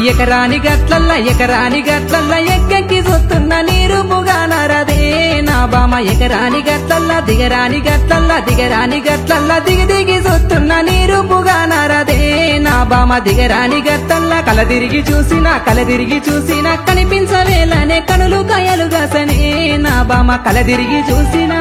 ఎకరాని గట్లల్ల ఎకరాని గట్లల్ల ఎక్కెక్కి చూస్తున్న నీరు పుగానరదే నా బామ ఎకరాని గట్లల్ల దిగరాని గట్లల్ల దిగరాని గట్లల్ల దిగి దిగి చూస్తున్న నీరు పుగానరదే నా బామ దిగరాని గట్లల్ల కల తిరిగి చూసినా కల తిరిగి చూసినా కనిపించవేలనే కనులు కయలు గసనే నా బామ కల తిరిగి చూసినా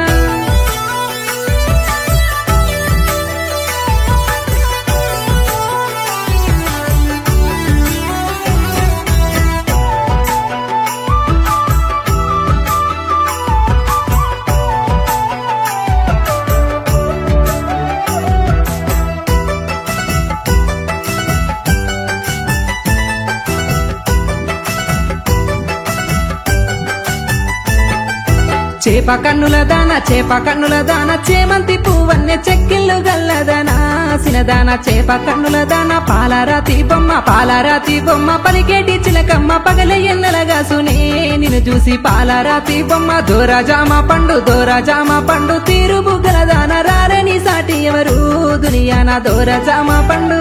చేప కన్నుల దాన చేప కన్నుల దాన చేమంతి పువ్వన్నె చెక్కిళ్ళు గల్లదనా సినదాన చేప కన్నుల దాన పాలారాతి బొమ్మ పాలారాతి బొమ్మ పలికేటి చిలకమ్మ పగలే ఎన్నెలగా సునే నిన్ను చూసి పాలారాతి బొమ్మ దోరాజామ పండు దోరాజామ పండు తీరు బుగ్గల దాన రారని సాటి ఎవరు దునియాన దోరాజామ పండు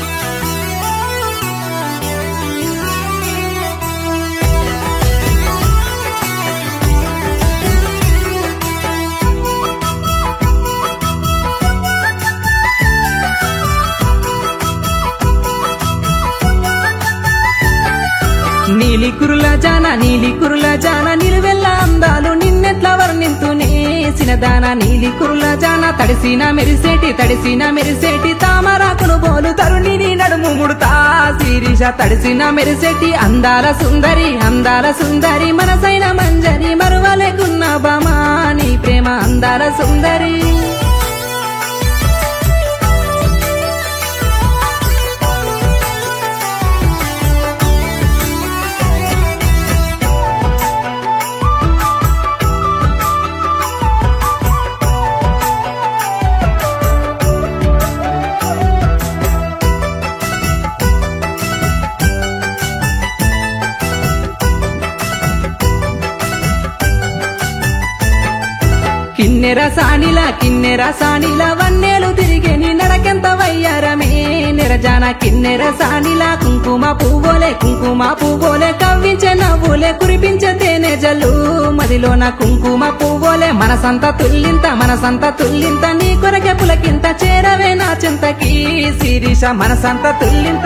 నీలి కురుల జాన నీలి కురుల జాన నిలువెల్ల అందాలు నిన్నెట్లా వర్ణింతునే సినదాన నీలి కురుల జాన తడిసిన మెరిసేటి తడిసిన మెరిసేటి తామరాకును బోలు తరుణిని నడుము ముడుతా శిరీష తడిసిన మెరిసేటి అందాల సుందరి అందాల సుందరి మనసైన మంజరి మరువలేకున్న బామా నీ ప్రేమ అందాల సుందరి కిన్నెర సానిలా కిన్నెర సానిలా వన్నేలు తిరిగే నీ నడకెంత వయ్యారమే నిరజాన కిన్నెర సానిలా కుంకుమ పువ్వులే కుంకుమ పువ్వులే కవ్వించే నవ్వులే కురిపించే తేనె జల్లు మదిలోన కుంకుమ పువ్వులే మనసంత తుల్లింత మనసంత తుల్లింత నీ కొరకె పులకింత చేరవే నా చింతకి శిరీష మనసంత తుల్లింత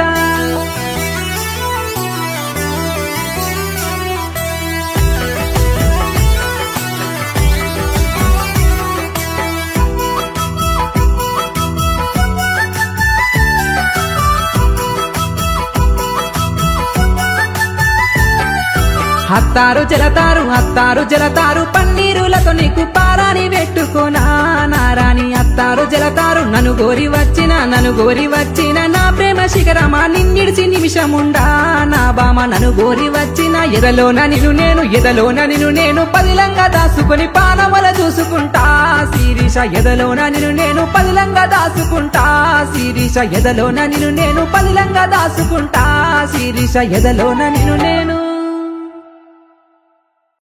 హత్తారు జలతారు హత్తారు జలతారు పన్నీరులతో నీకు పారాని పెట్టుకోనా నారాని అత్తారు జలతారు నన్ను గోరి వచ్చిన నన్ను గోరి వచ్చిన నా ప్రేమ శిఖరమా నిన్నిడిచి నిమిషముండా నా బామ నన్ను గోరి వచ్చిన ఎదలోన నిన్ను నేను ఎదలోన నిన్ను నేను పదిలంగా దాసుకొని పానమల చూసుకుంటా శిరీష ఎదలోన నిన్ను నేను పదిలంగా దాసుకుంటా శిరీష ఎదలోన నిన్ను నేను పదిలంగా దాసుకుంటా శిరీష ఎదలోన నిన్ను నేను